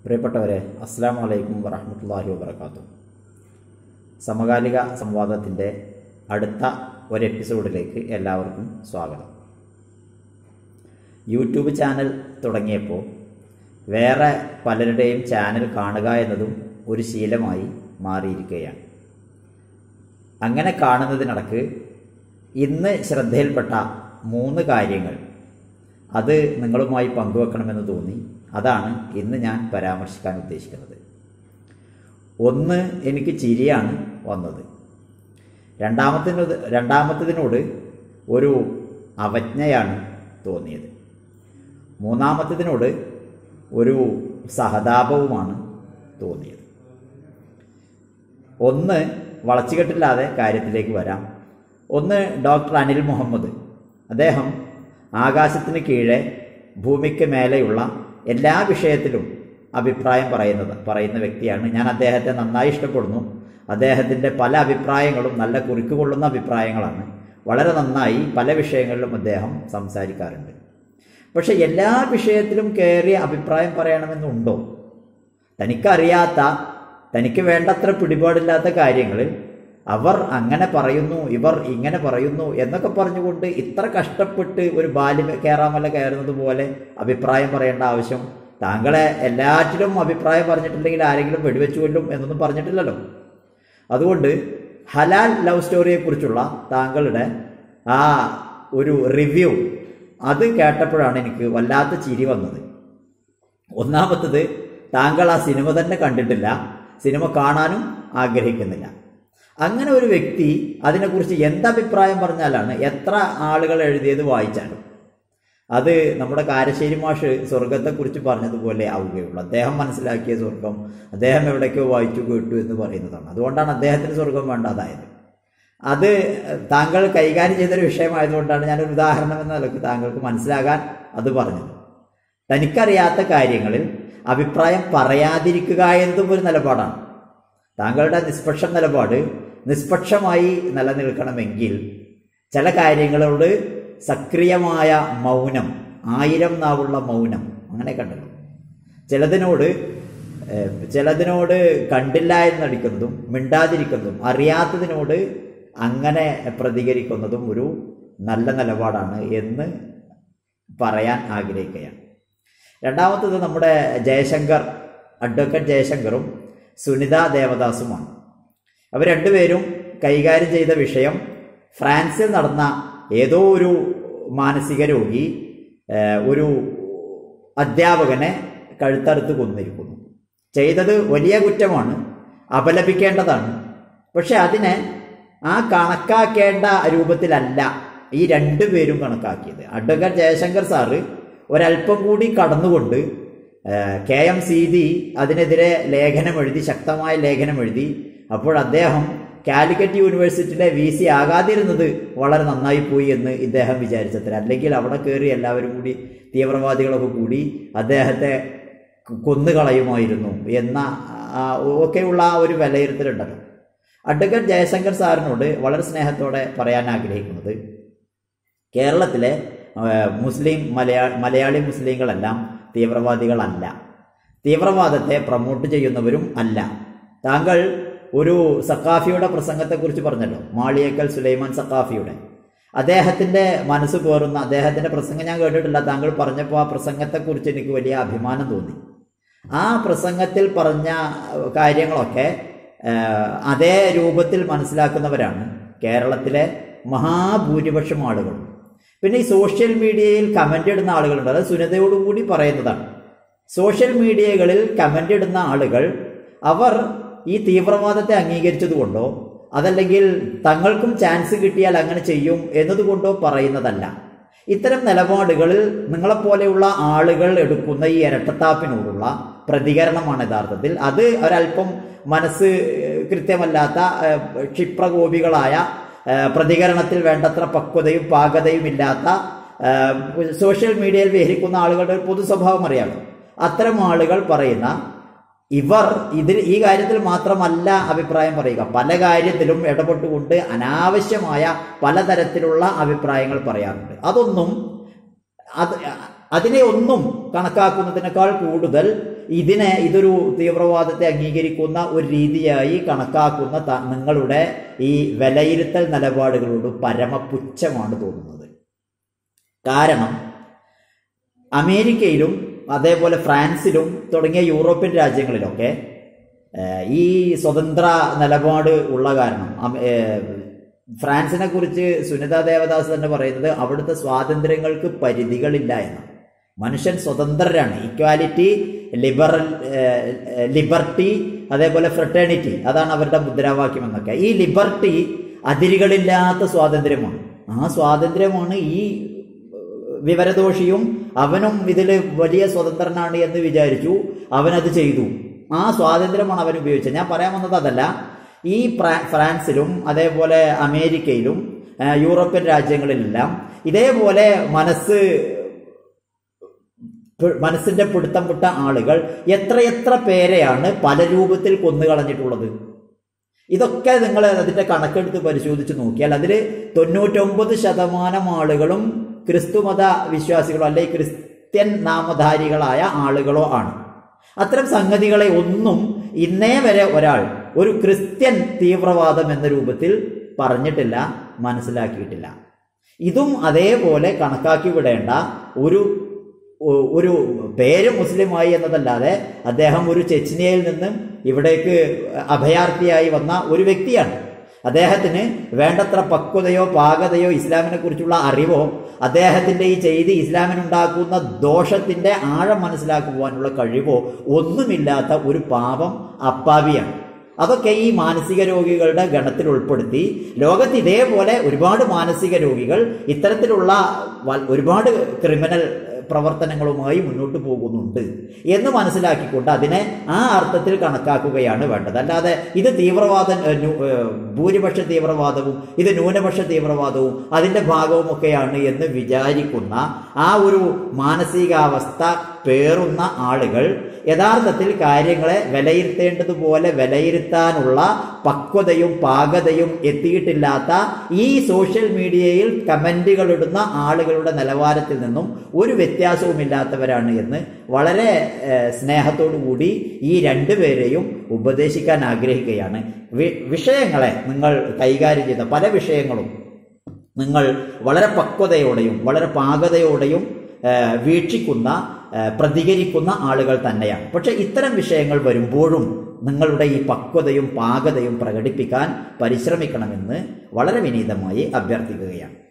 പ്രിയപ്പെട്ടവരെ അസ്സാം വലൈക്കും വറഹമത്തല്ലാഹി വബർക്കാത്തു സമകാലിക സംവാദത്തിൻ്റെ അടുത്ത ഒരു എപ്പിസോഡിലേക്ക് എല്ലാവർക്കും സ്വാഗതം യൂട്യൂബ് ചാനൽ തുടങ്ങിയപ്പോൾ വേറെ പലരുടെയും ചാനൽ കാണുക എന്നതും ഒരു ശീലമായി മാറിയിരിക്കുകയാണ് അങ്ങനെ കാണുന്നതിനിടക്ക് ഇന്ന് ശ്രദ്ധയിൽപ്പെട്ട മൂന്ന് കാര്യങ്ങൾ അത് നിങ്ങളുമായി പങ്കുവെക്കണമെന്ന് തോന്നി അതാണ് ഇന്ന് ഞാൻ പരാമർശിക്കാൻ ഉദ്ദേശിക്കുന്നത് ഒന്ന് എനിക്ക് ചിരിയാണ് വന്നത് രണ്ടാമത്തിനോട് രണ്ടാമത്തതിനോട് ഒരു അവജ്ഞയാണ് തോന്നിയത് മൂന്നാമത്തതിനോട് ഒരു സഹതാപവുമാണ് തോന്നിയത് ഒന്ന് വളച്ചുകെട്ടില്ലാതെ കാര്യത്തിലേക്ക് വരാം ഒന്ന് ഡോക്ടർ അനിൽ മുഹമ്മദ് അദ്ദേഹം ആകാശത്തിന് കീഴെ ഭൂമിക്ക് മേലെയുള്ള എല്ലാ വിഷയത്തിലും അഭിപ്രായം പറയുന്നത് പറയുന്ന വ്യക്തിയാണ് ഞാൻ അദ്ദേഹത്തെ നന്നായി ഇഷ്ടപ്പെടുന്നു അദ്ദേഹത്തിൻ്റെ പല അഭിപ്രായങ്ങളും നല്ല കുറിക്കുകൊള്ളുന്ന അഭിപ്രായങ്ങളാണ് വളരെ നന്നായി പല വിഷയങ്ങളിലും അദ്ദേഹം സംസാരിക്കാറുണ്ട് പക്ഷെ എല്ലാ വിഷയത്തിലും കയറി അഭിപ്രായം പറയണമെന്നുണ്ടോ തനിക്കറിയാത്ത തനിക്ക് വേണ്ടത്ര പിടിപാടില്ലാത്ത കാര്യങ്ങളിൽ അവർ അങ്ങനെ പറയുന്നു ഇവർ ഇങ്ങനെ പറയുന്നു എന്നൊക്കെ പറഞ്ഞുകൊണ്ട് ഇത്ര കഷ്ടപ്പെട്ട് ഒരു ബാല്യം കയറാമല കയറുന്നത് പോലെ അഭിപ്രായം പറയേണ്ട ആവശ്യം താങ്കളെ എല്ലാറ്റിലും അഭിപ്രായം പറഞ്ഞിട്ടില്ലെങ്കിൽ ആരെങ്കിലും വെടിവെച്ചു കൊല്ലും എന്നൊന്നും പറഞ്ഞിട്ടില്ലല്ലോ അതുകൊണ്ട് ഹലാൽ ലവ് സ്റ്റോറിയെക്കുറിച്ചുള്ള താങ്കളുടെ ആ ഒരു റിവ്യൂ അത് കേട്ടപ്പോഴാണ് എനിക്ക് വല്ലാത്ത ചിരി വന്നത് ഒന്നാമത്തത് താങ്കൾ ആ സിനിമ തന്നെ കണ്ടിട്ടില്ല സിനിമ കാണാനും ആഗ്രഹിക്കുന്നില്ല അങ്ങനെ ഒരു വ്യക്തി അതിനെക്കുറിച്ച് എന്തഭിപ്രായം പറഞ്ഞാലാണ് എത്ര ആളുകൾ എഴുതിയത് വായിച്ചാലും അത് നമ്മുടെ കാരശ്ശേരി മാഷ് സ്വർഗത്തെക്കുറിച്ച് പറഞ്ഞതുപോലെ ആവുകയുള്ളൂ അദ്ദേഹം മനസ്സിലാക്കിയ സ്വർഗം അദ്ദേഹം എവിടേക്കോ വായിച്ചു കേട്ടു എന്ന് പറയുന്നതാണ് അതുകൊണ്ടാണ് അദ്ദേഹത്തിന് സ്വർഗം വേണ്ടാതായത് അത് താങ്കൾ കൈകാര്യം ചെയ്തൊരു വിഷയമായതുകൊണ്ടാണ് ഞാനൊരു ഉദാഹരണം എന്ന നിലയ്ക്ക് താങ്കൾക്ക് മനസ്സിലാകാൻ അത് പറഞ്ഞത് തനിക്കറിയാത്ത കാര്യങ്ങളിൽ അഭിപ്രായം പറയാതിരിക്കുക എന്നതും ഒരു നിലപാടാണ് താങ്കളുടെ നിഷ്പക്ഷ നിലപാട് നിഷ്പക്ഷമായി നിലനിൽക്കണമെങ്കിൽ ചില കാര്യങ്ങളോട് സക്രിയമായ മൗനം ആയിരം നാവുള്ള മൗനം അങ്ങനെ കണ്ടല്ലോ ചിലതിനോട് ചിലതിനോട് കണ്ടില്ല എന്നടിക്കുന്നതും മിണ്ടാതിരിക്കുന്നതും അറിയാത്തതിനോട് അങ്ങനെ പ്രതികരിക്കുന്നതും ഒരു നല്ല നിലപാടാണ് എന്ന് പറയാൻ ആഗ്രഹിക്കുകയാണ് രണ്ടാമത്തത് നമ്മുടെ ജയശങ്കർ അഡ്വക്കേറ്റ് ജയശങ്കറും സുനിത ദേവദാസുമാണ് അവർ രണ്ടുപേരും കൈകാര്യം ചെയ്ത വിഷയം ഫ്രാൻസിൽ നടന്ന ഏതോ ഒരു മാനസിക രോഗി ഒരു അധ്യാപകനെ കഴുത്തറുത്ത് കൊന്നിരിക്കുന്നു ചെയ്തത് വലിയ കുറ്റമാണ് അപലപിക്കേണ്ടതാണ് പക്ഷെ അതിനെ ആ കണക്കാക്കേണ്ട രൂപത്തിലല്ല ഈ രണ്ടു പേരും കണക്കാക്കിയത് അഡ്വക്കേറ്റ് ജയശങ്കർ സാറ് ഒരല്പം കൂടി കടന്നുകൊണ്ട് കെ എം സീതി അതിനെതിരെ ലേഖനം എഴുതി ശക്തമായ ലേഖനം എഴുതി അപ്പോൾ അദ്ദേഹം കാലിക്കറ്റ് യൂണിവേഴ്സിറ്റിയിലെ വി സി ആകാതിരുന്നത് വളരെ നന്നായി പോയി എന്ന് ഇദ്ദേഹം വിചാരിച്ചത്ര അല്ലെങ്കിൽ അവിടെ കയറി എല്ലാവരും കൂടി തീവ്രവാദികളൊക്കെ കൂടി അദ്ദേഹത്തെ കൊന്നുകളയുമായിരുന്നു എന്ന ഒക്കെയുള്ള ആ ഒരു വിലയിരുത്തലുണ്ടല്ലോ അഡ്വക്കേറ്റ് ജയശങ്കർ സാറിനോട് വളരെ സ്നേഹത്തോടെ പറയാൻ ആഗ്രഹിക്കുന്നത് കേരളത്തിലെ മുസ്ലിം മലയാ മലയാളി മുസ്ലിങ്ങളെല്ലാം തീവ്രവാദികളല്ല തീവ്രവാദത്തെ പ്രൊമോട്ട് ചെയ്യുന്നവരും അല്ല താങ്കൾ ഒരു സക്കാഫിയുടെ പ്രസംഗത്തെക്കുറിച്ച് പറഞ്ഞല്ലോ മാളിയേക്കൽ സുലൈമാൻ സക്കാഫിയുടെ അദ്ദേഹത്തിൻ്റെ മനസ്സ് പേറുന്ന അദ്ദേഹത്തിൻ്റെ പ്രസംഗം ഞാൻ കേട്ടിട്ടില്ല താങ്കൾ പറഞ്ഞപ്പോൾ ആ പ്രസംഗത്തെക്കുറിച്ച് എനിക്ക് വലിയ അഭിമാനം തോന്നി ആ പ്രസംഗത്തിൽ പറഞ്ഞ കാര്യങ്ങളൊക്കെ അതേ രൂപത്തിൽ മനസ്സിലാക്കുന്നവരാണ് കേരളത്തിലെ മഹാഭൂരിപക്ഷം ആളുകളും പിന്നെ ഈ സോഷ്യൽ മീഡിയയിൽ കമൻ്റ് ഇടുന്ന ആളുകളുണ്ട് അത് സുനിതയോടുകൂടി പറയുന്നതാണ് സോഷ്യൽ മീഡിയകളിൽ കമൻ്റ് ഇടുന്ന ആളുകൾ അവർ ഈ തീവ്രവാദത്തെ അംഗീകരിച്ചതുകൊണ്ടോ അതല്ലെങ്കിൽ തങ്ങൾക്കും ചാൻസ് കിട്ടിയാൽ അങ്ങനെ ചെയ്യും എന്നതുകൊണ്ടോ പറയുന്നതല്ല ഇത്തരം നിലപാടുകളിൽ നിങ്ങളെപ്പോലെയുള്ള ആളുകൾ എടുക്കുന്ന ഈ ഇരട്ടത്താപ്പിനോടുള്ള പ്രതികരണമാണ് യഥാർത്ഥത്തിൽ അത് ഒരല്പം മനസ്സ് കൃത്യമല്ലാത്ത ക്ഷിപ്രകോപികളായ പ്രതികരണത്തിൽ വേണ്ടത്ര പക്വതയും പാകതയും ഇല്ലാത്ത സോഷ്യൽ മീഡിയയിൽ വിഹരിക്കുന്ന ആളുകളുടെ ഒരു പൊതു സ്വഭാവം അറിയാമോ അത്തരം ആളുകൾ പറയുന്ന ഇവർ ഇതിൽ ഈ കാര്യത്തിൽ മാത്രമല്ല അഭിപ്രായം പറയുക പല കാര്യത്തിലും ഇടപെട്ടുകൊണ്ട് അനാവശ്യമായ പലതരത്തിലുള്ള അഭിപ്രായങ്ങൾ പറയാറുണ്ട് അതൊന്നും അത് അതിനെ ഒന്നും കണക്കാക്കുന്നതിനേക്കാൾ കൂടുതൽ ഇതിനെ ഇതൊരു തീവ്രവാദത്തെ അംഗീകരിക്കുന്ന ഒരു രീതിയായി കണക്കാക്കുന്ന ത- നിങ്ങളുടെ ഈ വിലയിരുത്തൽ നിലപാടുകളോട് പരമപുച്ഛമാണ് തോന്നുന്നത് കാരണം അമേരിക്കയിലും അതേപോലെ ഫ്രാൻസിലും തുടങ്ങിയ യൂറോപ്യൻ രാജ്യങ്ങളിലൊക്കെ ഏഹ്, ഈ സ്വതന്ത്ര നിലപാട് ഉള്ള കാരണം അമ- ഏഹ്, ഫ്രാൻസിനെ കുറിച്ച് സുനിത ദേവദാസ് തന്നെ പറയുന്നത് അവിടുത്തെ സ്വാതന്ത്ര്യങ്ങൾക്ക് പരിധികളില്ല എന്നാണ് മനുഷ്യൻ സ്വതന്ത്രരാണ് ഇക്വാലിറ്റി ലിബറൽ ഏഹ്, ലിബർട്ടി അതേപോലെ ഫ്രട്ടേണിറ്റി അതാണ് അവരുടെ മുദ്രാവാക്യം എന്നൊക്കെ ഈ ലിബർട്ടി അതിരുകളില്ലാത്ത സ്വാതന്ത്ര്യമാണ് ആ സ്വാതന്ത്ര്യമാണ് ഈ വിവരദോഷിയും അവനും ഇതിൽ വലിയ സ്വതന്ത്രനാണ് എന്ന് വിചാരിച്ചു അവനത് ചെയ്തു ആ സ്വാതന്ത്ര്യമാണ് അവൻ ഉപയോഗിച്ചത് ഞാൻ പറയാൻ വന്നത് അതല്ല ഈ ഫ്രാ- ഫ്രാൻസിലും അതേപോലെ അമേരിക്കയിലും ആ, യൂറോപ്യൻ രാജ്യങ്ങളിലെല്ലാം ഇതേപോലെ മനസ്സ് പി- മനസ്സിന്റെ പിടുത്തം വിട്ട ആളുകൾ എത്രയെത്ര പേരെയാണ് പല രൂപത്തിൽ കൊന്നുകളഞ്ഞിട്ടുള്ളത് ഇതൊക്കെ നിങ്ങൾ അതിന്റെ കണക്കെടുത്ത് പരിശോധിച്ച് നോക്കിയാൽ അതിൽ തൊണ്ണൂറ്റൊമ്പത് ശതമാനം ആളുകളും ക്രിസ്തുമത വിശ്വാസികളോ അല്ലെങ്കിൽ ക്രിസ്ത്യൻ നാമധാരികളായ ആളുകളോ ആണ് അത്തരം സംഗതികളെ ഒന്നും ഇന്നേ വരെ ഒരാൾ ഒരു ക്രിസ്ത്യൻ തീവ്രവാദം എന്ന രൂപത്തിൽ പറഞ്ഞിട്ടില്ല മനസ്സിലാക്കിയിട്ടില്ല ഇതും അതേപോലെ കണക്കാക്കി വിടേണ്ട ഒരു ഒ- ഒരു പേര് മുസ്ലിമായി എന്നതല്ലാതെ അദ്ദേഹം ഒരു ചെച്നിയയിൽ നിന്നും ഇവിടേക്ക് അഭയാർത്ഥിയായി വന്ന ഒരു വ്യക്തിയാണ് അദ്ദേഹത്തിന് വേണ്ടത്ര പക്വതയോ പാകതയോ ഇസ്ലാമിനെ കുറിച്ചുള്ള അറിവോ അദ്ദേഹത്തിന്റെ ഈ ചെയ്തി ഇസ്ലാമിനുണ്ടാക്കുന്ന ദോഷത്തിന്റെ ആഴം മനസ്സിലാക്കുവാനുള്ള കഴിവോ ഒന്നുമില്ലാത്ത ഒരു പാപം അപ്പാവിയാണ് അതൊക്കെ ഈ മാനസിക രോഗികളുടെ ഗണത്തിൽ ഉൾപ്പെടുത്തി ലോകത്ത് ഇതേപോലെ ഒരുപാട് മാനസിക രോഗികൾ ഇത്തരത്തിലുള്ള വ- ഒരുപാട് ക്രിമിനൽ പ്രവർത്തനങ്ങളുമായി മുന്നോട്ട് പോകുന്നുണ്ട് എന്ന് മനസ്സിലാക്കിക്കൊണ്ട് അതിനെ ആ അർത്ഥത്തിൽ കണക്കാക്കുകയാണ് വേണ്ടത് അല്ലാതെ ഇത് തീവ്രവാദ ഏഹ്, ന്യൂ- ഏഹ്, ഭൂരിപക്ഷ തീവ്രവാദവും ഇത് ന്യൂനപക്ഷ തീവ്രവാദവും അതിന്റെ ഭാഗവും ഒക്കെയാണ് എന്ന് വിചാരിക്കുന്ന ആ ഒരു മാനസികാവസ്ഥ പേറുന്ന ആളുകൾ യഥാർത്ഥത്തിൽ കാര്യങ്ങളെ വിലയിരുത്തേണ്ടതുപോലെ വിലയിരുത്താനുള്ള പക്വതയും പാകതയും എത്തിയിട്ടില്ലാത്ത ഈ സോഷ്യൽ മീഡിയയിൽ കമന്റുകൾ ഇടുന്ന ആളുകളുടെ നിലവാരത്തിൽ നിന്നും ഒരു വ്യത്യാസവുമില്ലാത്തവരാണ് എന്ന് വളരെ ഏഹ്, സ്നേഹത്തോടു കൂടി ഈ രണ്ടുപേരെയും ഉപദേശിക്കാൻ ആഗ്രഹിക്കുകയാണ് വി- വിഷയങ്ങളെ നിങ്ങൾ കൈകാര്യം ചെയ്ത പല വിഷയങ്ങളും നിങ്ങൾ വളരെ പക്വതയോടെയും വളരെ പാകതയോടെയും ഏഹ്, വീക്ഷിക്കുന്ന ഏഹ്, പ്രതികരിക്കുന്ന ആളുകൾ തന്നെയാണ് പക്ഷെ ഇത്തരം വിഷയങ്ങൾ വരുമ്പോഴും നിങ്ങളുടെ ഈ പക്വതയും പാകതയും പ്രകടിപ്പിക്കാൻ പരിശ്രമിക്കണമെന്ന് വളരെ വിനീതമായി അഭ്യർത്ഥിക്കുകയാണ്